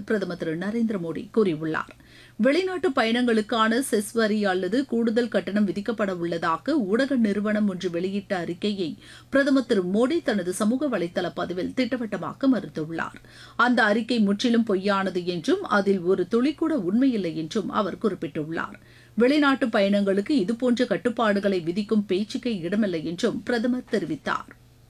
பிரதமர் திரு நரேந்திர மோடி கூறியுள்ளார் வெளிநாட்டு பயணங்களுக்கான செஸ் வரி அல்லது கூடுதல் கட்டணம் விதிக்கப்பட உள்ளதாக ஊடக நிறுவனம் ஒன்று வெளியிட்ட அறிக்கையை பிரதமர் திரு மோடி தனது சமூக வலைதள பதிவில் திட்டவட்டமாக மறுத்துள்ளார் அந்த அறிக்கை முற்றிலும் பொய்யானது என்றும் அதில் ஒரு துளிக்கூட உண்மையில்லை என்றும் அவர் குறிப்பிட்டுள்ளார் வெளிநாட்டு பயணங்களுக்கு இதுபோன்ற கட்டுப்பாடுகளை விதிக்கும் பேச்சுக்கே இடமில்லை என்றும் பிரதமர் தெரிவித்தார்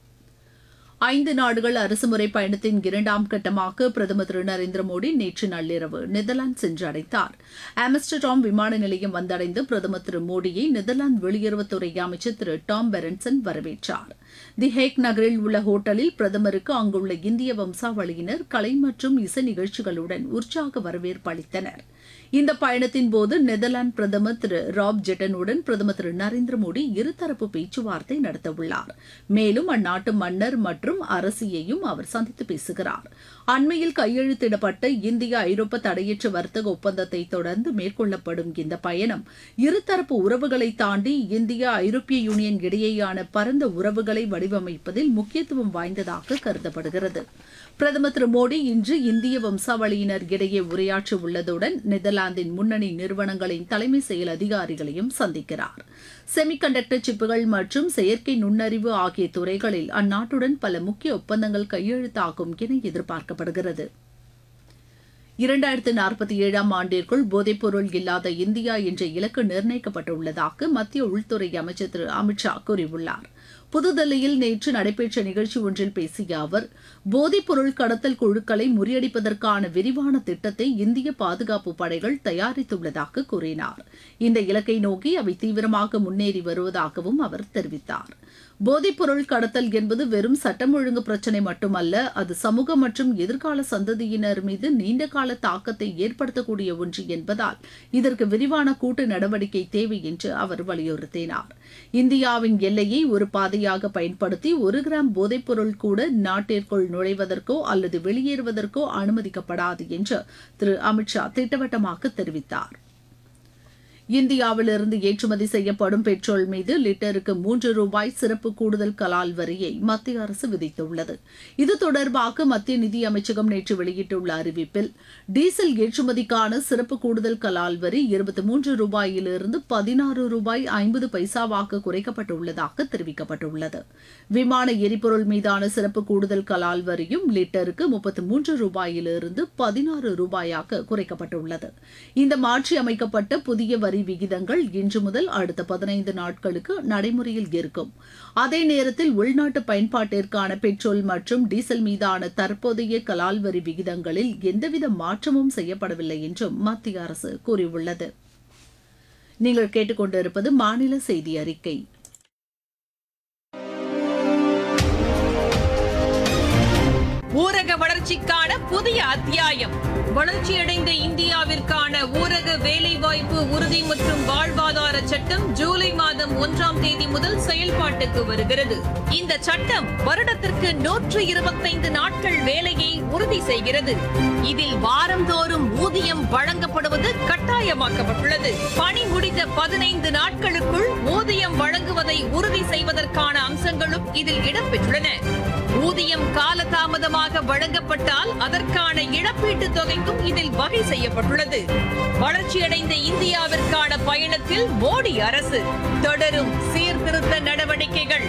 ஐந்து நாடுகள் அரசுமுறை பயணத்தின் இரண்டாம் கட்டமாக பிரதமர் திரு நரேந்திர மோடி நேற்று நள்ளிரவு நெதர்லாந்து சென்றடைந்தார் ஆம்ஸ்டர்டாம் விமான நிலையம் வந்தடைந்து பிரதமர் திரு மோடியை நெதர்லாந்து வெளியுறவுத்துறை அமைச்சர் திரு டாம் பெரன்சன் வரவேற்றார் தி ஹேக் நகரில் உள்ள ஹோட்டலில் பிரதமருக்கு அங்குள்ள இந்திய வம்சாவளியினர் கலை மற்றும் இசை நிகழ்ச்சிகளுடன் உற்சாக வரவேற்பு அளித்தனர் இந்த பயணத்தின் போது நெதர்லாந்து பிரதமர் திரு ராப் ஜெட்டனுடன் பிரதமர் திரு நரேந்திர மோடி இருதரப்பு பேச்சுவார்த்தை நடத்தவுள்ளார் மேலும் அந்நாட்டு மன்னர் மற்றும் அரசியையும் அவர் சந்தித்து பேசுகிறார் அண்மையில் கையெழுத்திடப்பட்ட இந்திய ஐரோப்பா தடையற்ற வர்த்தக ஒப்பந்தத்தை தொடர்ந்து மேற்கொள்ளப்படும் இந்த பயணம் இருதரப்பு உறவுகளை தாண்டி இந்தியா ஐரோப்பிய யூனியன் இடையேயான பரந்த உறவுகளை வடிவமைப்பதில் முக்கியத்துவம் வாய்ந்ததாக கருதப்படுகிறது பிரதமர் திரு மோடி இன்று இந்திய வம்சாவளியினர் இடையே உரையாற்ற உள்ளதுடன் நெதர்லாந்தின் முன்னணி நிறுவனங்களின் தலைமை செயல் அதிகாரிகளையும் சந்திக்கிறார் செமிகண்டக்டர் சிப்புகள் மற்றும் செயற்கை நுண்ணறிவு ஆகிய துறைகளில் அந்நாட்டுடன் பல முக்கிய ஒப்பந்தங்கள் கையெழுத்தாகும் என எதிர்பார்க்கப்படுகிறது இரண்டாயிரத்து நாற்பத்தி ஏழாம் ஆண்டிற்குள் போதைப்பொருள் இல்லாத இந்தியா என்ற இலக்கு நிர்ணயிக்கப்பட்டுள்ளதாக மத்திய உள்துறை அமைச்சர் திரு அமித்ஷா கூறியுள்ளார் புதுதில்லியில் நேற்று நடைபெற்ற நிகழ்ச்சி ஒன்றில் பேசிய அவர் போதைப்பொருள் கடத்தல் குழுக்களை முறியடிப்பதற்கான விரிவான திட்டத்தை இந்திய பாதுகாப்பு படைகள் தயாரித்துள்ளதாக கூறினார் இந்த இலக்கை நோக்கி அவை தீவிரமாக முன்னேறி வருவதாகவும் அவர் தெரிவித்தார் போதைப்பொருள் கடத்தல் என்பது வெறும் சட்டம் ஒழுங்கு பிரச்சினை மட்டுமல்ல அது சமூக மற்றும் எதிர்கால சந்ததியினர் மீது நீண்டகால தாக்கத்தை ஏற்படுத்தக்கூடிய ஒன்று என்பதால் இதற்கு விரிவான கூட்டு நடவடிக்கை தேவை என்று அவர் வலியுறுத்தினார் இந்தியாவின் எல்லையை ஒரு பாதையாக பயன்படுத்தி ஒரு கிராம் போதைப்பொருள் கூட நாட்டிற்குள் நுழைவதற்கோ அல்லது வெளியேறுவதற்கோ அனுமதிக்கப்படாது என்று திரு அமித்ஷா திட்டவட்டமாக தெரிவித்தார் இந்தியாவிலிருந்து ஏற்றுமதி செய்யப்படும் பெட்ரோல் மீது லிட்டருக்கு மூன்று ரூபாய் சிறப்பு கூடுதல் கலால் வரியை மத்திய அரசு விதித்துள்ளது இது தொடர்பாக மத்திய நிதி அமைச்சகம் நேற்று வெளியிட்டுள்ள அறிவிப்பில் டீசல் ஏற்றுமதிக்கான சிறப்பு கூடுதல் கலால் வரி இருபத்தி மூன்று ரூபாயிலிருந்து பதினாறு ரூபாய் ஐம்பது பைசாவாக குறைக்கப்பட்டுள்ளதாக தெரிவிக்கப்பட்டுள்ளது விமான எரிபொருள் மீதான சிறப்பு கூடுதல் கலால் வரியும் லிட்டருக்கு முப்பத்தி மூன்று ரூபாயிலிருந்து பதினாறு ரூபாயாக குறைக்கப்பட்டுள்ளது இந்த மாற்றி அமைக்கப்பட்ட புதிய வரி வரி விகிதங்கள் இன்று முதல் அடுத்த பதினைந்து நாட்களுக்கு நடைமுறையில் இருக்கும் அதே நேரத்தில் உள்நாட்டு பயன்பாட்டிற்கான பெட்ரோல் மற்றும் டீசல் மீதான தற்போதைய கலால் வரி விகிதங்களில் எந்தவித மாற்றமும் செய்யப்படவில்லை என்றும் மத்திய அரசு கூறியுள்ளது நீங்கள் கேட்டுக்கொண்டிருப்பது மாநில செய்தி அறிக்கை ஊரக வளர்ச்சிக்கான புதிய அத்தியாயம் வளர்ச்சியடைந்த இந்தியாவிற்கான ஊரக வேலைவாய்ப்பு உறுதி மற்றும் வாழ்வாதார சட்டம் ஜூலை மாதம் ஒன்றாம் தேதி முதல் செயல்பாட்டுக்கு வருகிறது இந்த சட்டம் வருடத்திற்கு நூற்று இருபத்தைந்து நாட்கள் வேலையை உறுதி செய்கிறது இதில் வாரந்தோறும் ஊதியம் வழங்கப்படுவது கட்டாயமாக்கப்பட்டுள்ளது பணி முடிந்த பதினைந்து நாட்களுக்குள் ஊதியம் வழங்குவதை உறுதி செய்வதற்கான அம்சங்களும் இதில் இடம்பெற்றுள்ளன ஊதியம் காலதாமதமாக வழங்கப்பட்டால் அதற்கான இழப்பீட்டு தொகைக்கும் இதில் வகை செய்யப்பட்டுள்ளது வளர்ச்சியடைந்த இந்தியாவிற்கான பயணத்தில் மோடி அரசு தொடரும் சீர்திருத்த நடவடிக்கைகள்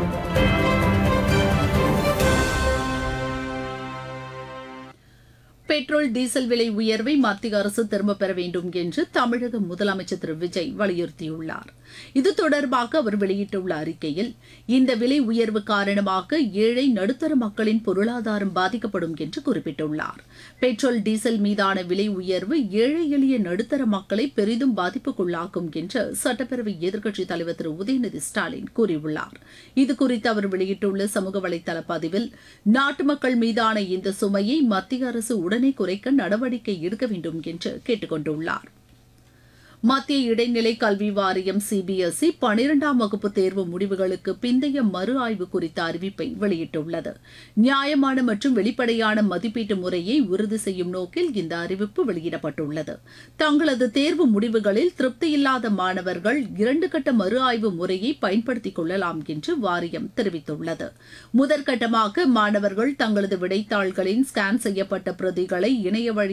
பெட்ரோல் டீசல் விலை உயர்வை மத்திய அரசு திரும்பப் பெற வேண்டும் என்று தமிழக முதலமைச்சர் திரு விஜய் வலியுறுத்தியுள்ளார் இது தொடர்பாக அவர் வெளியிட்டுள்ள அறிக்கையில் இந்த விலை உயர்வு காரணமாக ஏழை நடுத்தர மக்களின் பொருளாதாரம் பாதிக்கப்படும் என்று குறிப்பிட்டுள்ளார் பெட்ரோல் டீசல் மீதான விலை உயர்வு ஏழை எளிய நடுத்தர மக்களை பெரிதும் பாதிப்புக்குள்ளாக்கும் என்று சட்டப்பேரவை எதிர்க்கட்சித் தலைவர் திரு உதயநிதி ஸ்டாலின் கூறியுள்ளார் இதுகுறித்து அவர் வெளியிட்டுள்ள சமூக வலைதள பதிவில் நாட்டு மக்கள் மீதான இந்த சுமையை மத்திய அரசு உடனே குறைக்க நடவடிக்கை எடுக்க வேண்டும் என்று கேட்டுக் கொண்டுள்ளார் மத்திய இடைநிலை கல்வி வாரியம் சிபிஎஸ்இ பனிரெண்டாம் வகுப்பு தேர்வு முடிவுகளுக்கு பிந்தைய மறு ஆய்வு குறித்த அறிவிப்பை வெளியிட்டுள்ளது நியாயமான மற்றும் வெளிப்படையான மதிப்பீட்டு முறையை உறுதி செய்யும் நோக்கில் இந்த அறிவிப்பு வெளியிடப்பட்டுள்ளது தங்களது தேர்வு முடிவுகளில் திருப்தியில்லாத மாணவர்கள் இரண்டு கட்ட மறு ஆய்வு முறையை பயன்படுத்திக் கொள்ளலாம் என்று வாரியம் தெரிவித்துள்ளது முதற்கட்டமாக மாணவர்கள் தங்களது விடைத்தாள்களின் ஸ்கேன் செய்யப்பட்ட பிரதிகளை இணைய வழி